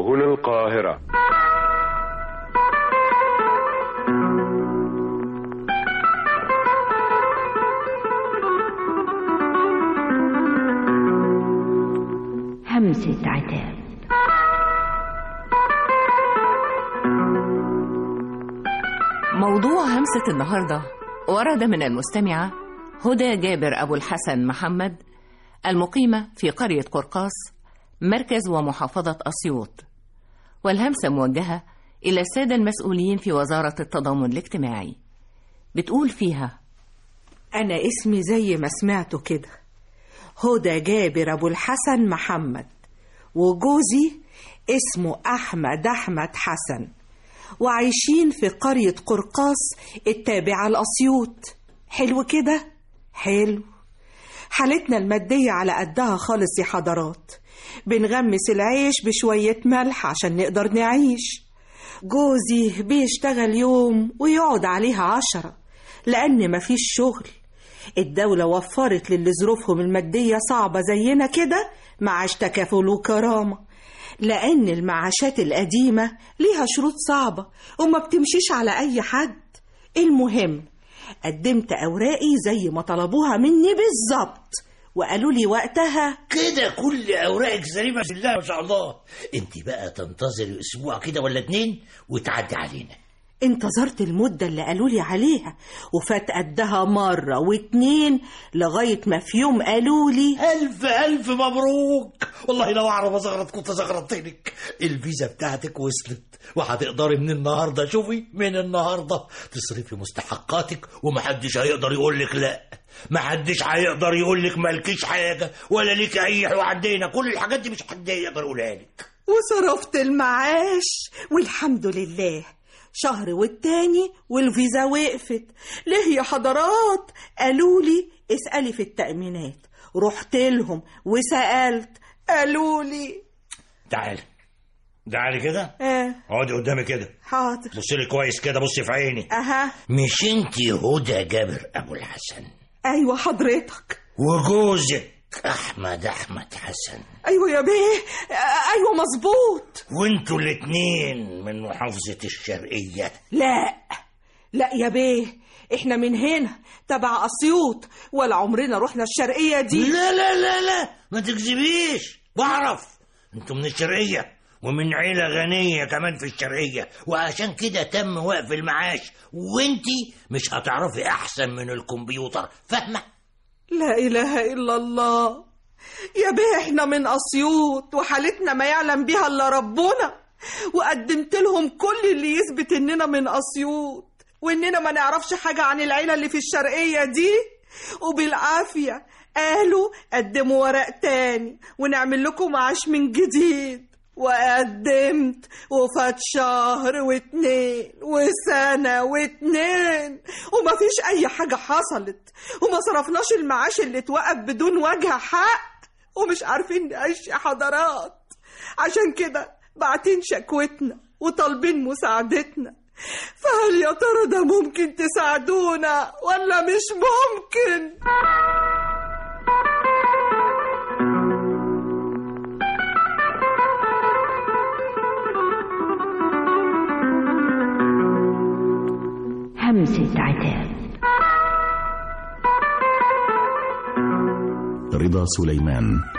هنا القاهرة همسة عتاب موضوع همسة النهاردة ورد من المستمعة هدى جابر أبو الحسن محمد المقيمة في قرية قرقاس مركز ومحافظة أسيوط والهمسة موجهة إلى السادة المسؤولين في وزارة التضامن الاجتماعي بتقول فيها أنا اسمي زي ما سمعته كده هدى جابر أبو الحسن محمد وجوزي اسمه أحمد أحمد حسن وعايشين في قرية قرقاس التابعة لأسيوط حلو كده؟ حلو حالتنا المادية على قدها خالص يا حضرات بنغمس العيش بشوية ملح عشان نقدر نعيش جوزي بيشتغل يوم ويقعد عليها عشرة لأن مفيش شغل الدولة وفرت للي ظروفهم المادية صعبة زينا كده معاش تكافل وكرامة لأن المعاشات القديمة ليها شروط صعبة وما بتمشيش على أي حد المهم قدمت أوراقي زي ما طلبوها مني بالظبط وقالوا لي وقتها كده كل اوراقك سليمه بالله ما شاء الله انت بقى تنتظري اسبوع كده ولا اتنين وتعدي علينا انتظرت المدة اللي قالوا لي عليها وفات قدها مرة واتنين لغاية ما في يوم قالوا لي الف الف مبروك والله لو اعرف ازغرط كنت زغرطتلك الفيزا بتاعتك وصلت وهتقدري من النهارده شوفي من النهارده تصرفي مستحقاتك ومحدش هيقدر يقول لك لا محدش هيقدر يقول لك مالكيش حاجه ولا ليك اي حاجه عندنا كل الحاجات دي مش حد يقدر يقولها لك وصرفت المعاش والحمد لله شهر والتاني والفيزا وقفت ليه يا حضرات قالوا لي اسألي في التأمينات رحت لهم وسألت قالوا لي تعالي تعالي كده اه اقعدي قدامي كده حاضر بصي لي كويس كده بصي في عيني اها مش انت هدى جابر ابو الحسن ايوه حضرتك وجوزك احمد احمد حسن ايوه يا بيه آه، ايوه مظبوط وانتوا الاتنين من محافظة الشرقية لا لا يا بيه احنا من هنا تبع اسيوط ولا عمرنا رحنا الشرقية دي لا لا لا لا ما تكذبيش بعرف انتوا من الشرقية ومن عيلة غنية كمان في الشرقية وعشان كده تم وقف المعاش وانتي مش هتعرفي احسن من الكمبيوتر فاهمة لا إله إلا الله يا بيه احنا من أسيوط وحالتنا ما يعلم بيها إلا ربنا وقدمت لهم كل اللي يثبت إننا من أسيوط وإننا ما نعرفش حاجة عن العيلة اللي في الشرقية دي وبالعافية قالوا قدموا ورق تاني ونعمل لكم معاش من جديد وقدمت وفات شهر واتنين وسنة واتنين ومفيش أي حاجة حصلت وما صرفناش المعاش اللي اتوقف بدون وجه حق ومش عارفين نعيش يا حضرات عشان كده باعتين شكوتنا وطالبين مساعدتنا فهل يا ترى ده ممكن تساعدونا ولا مش ممكن؟ همسة عتاب رضا سليمان